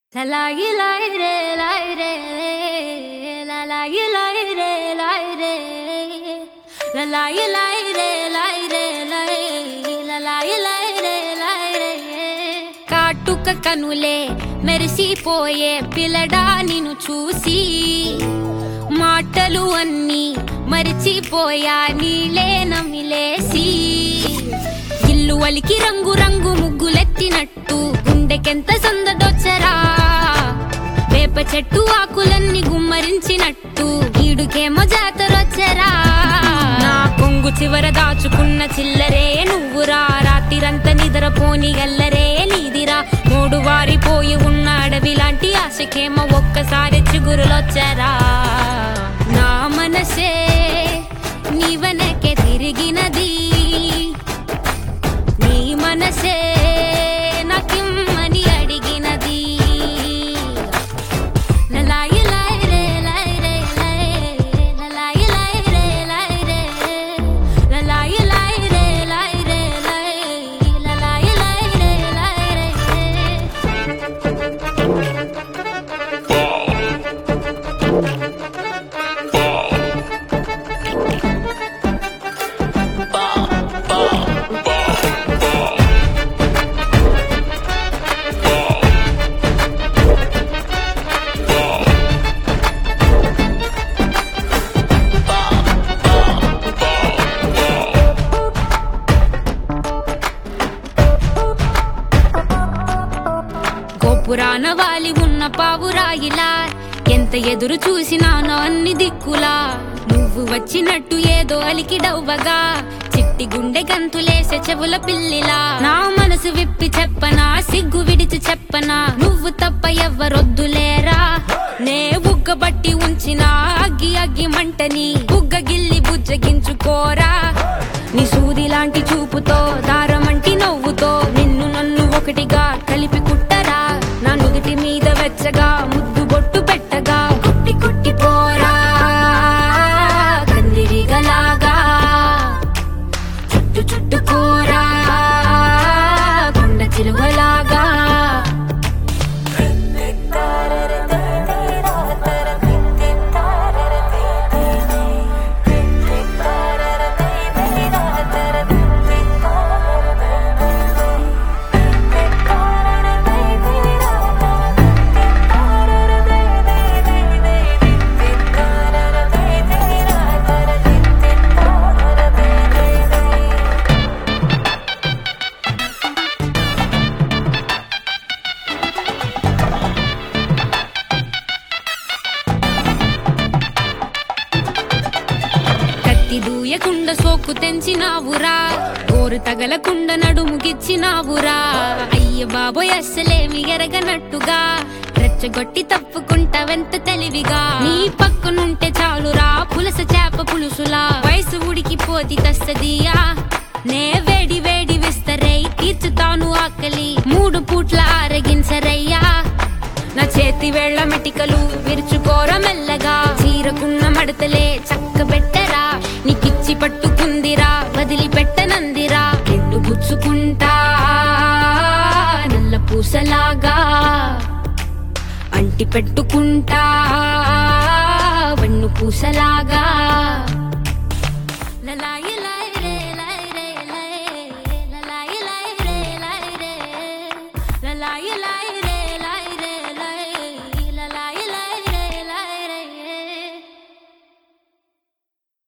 La la yi la yi re la yi re re. La la yi la yi re la yi re. La la yi la yi re la yi re la yi. La la yi la yi re la yi re. కాటుక కనులే మెరిసిపోయే పిల్లడా నిన్ను చూసి మాటలు అన్నీ మరిచిపోయా నీలే నమిలేసి ఇల్లు వలికి రంగు రంగు ముగ్గులెత్తినట్టు గుండెకెంత సందడొచ్చరా వేప చెట్టు ఆకులన్నీ గుమ్మరించినట్టు ఈడుకేమో జాతరొచ్చరా నా కొంగు చివర దాచుకున్న చిల్లరే నువ్వురా రాత్రిరంతా నిద్రపోని గల్లరే నీదిరా మూడు వారిపోయి ఉన్న అడవి లాంటి ఆశకేమో ఒక్కసారి చిగురులొచ్చరా నా మనసే నీ వెనకే తిరిగినది నీ మనసే నాకిమ్మని అడిగినది లలాయి లాయి రే లాయి రే లాయి. లలాయి లాయి రే లాయి రే. లలాయి లాయి రే లాయి రే లాయి. లలాయి లాయి రే లాయి రే. గోపురాన వాలి ఉన్న పావురాయిలా ఎంత ఎదురు చూసినానో అన్ని దిక్కులా నువ్వు వచ్చినట్టు ఏదో అలికి డవ్వగా చిట్టి గుండె గంతులేసే చెవుల పిల్లిలా నా మనసు విప్పి చెప్పనా సిగ్గు విడిచి చెప్పనా నువ్వు తప్ప ఎవ్వరొద్దులేరా నే బుగ్గబట్టి ఉంచిన అగ్గి అగ్గి మంటని బుగ్గ గిల్లి బుజ్జగించుకోరా నీ సూది లాంటి చూపుతో దారమంటి నవ్వుతో నిన్ను నన్ను ఒకటిగా కలిపి కుట్టరా నా నుదుటి మీద వెచ్చగా ముద్దు బొట్టు పెట్టగా కుట్టి కుట్టి పోరా కందిరిగలాగా చుట్టు చుట్టుకోరా కొండ చిలువలాగా కత్తి దూయకుండ సోకు తెంచినావురా గోరు తగలకుండ నడుముగిచ్చినావురా అయ్య బాబోయ్ అస్సలేమి ఎరగనట్టుగా రెచ్చగొట్టి తప్పుకుంటావెంత తెలివిగా నీ పక్కనుంటే చాలురా పులస చేప పులుసులా వయసు ఉడికిపోతి తస్తదియా నే వేడి వేడి విస్తరై తీర్చుతాను ఆకలి మూడు పూట్ల ఆరగించరయ్యా నా చేతి వేళ్ల మెటికలు విరుచుకోర మెల్లగా చీరకున్న మడతలే చక్కబెట్టరా నీకిచ్చి పట్టుకుందిరా వదిలిపెట్టనందిరా రెండు గుచ్చుకుంటా నల్ల పూసలాగా అంటి పెట్టుకుంటా వన్ను పూసలాగా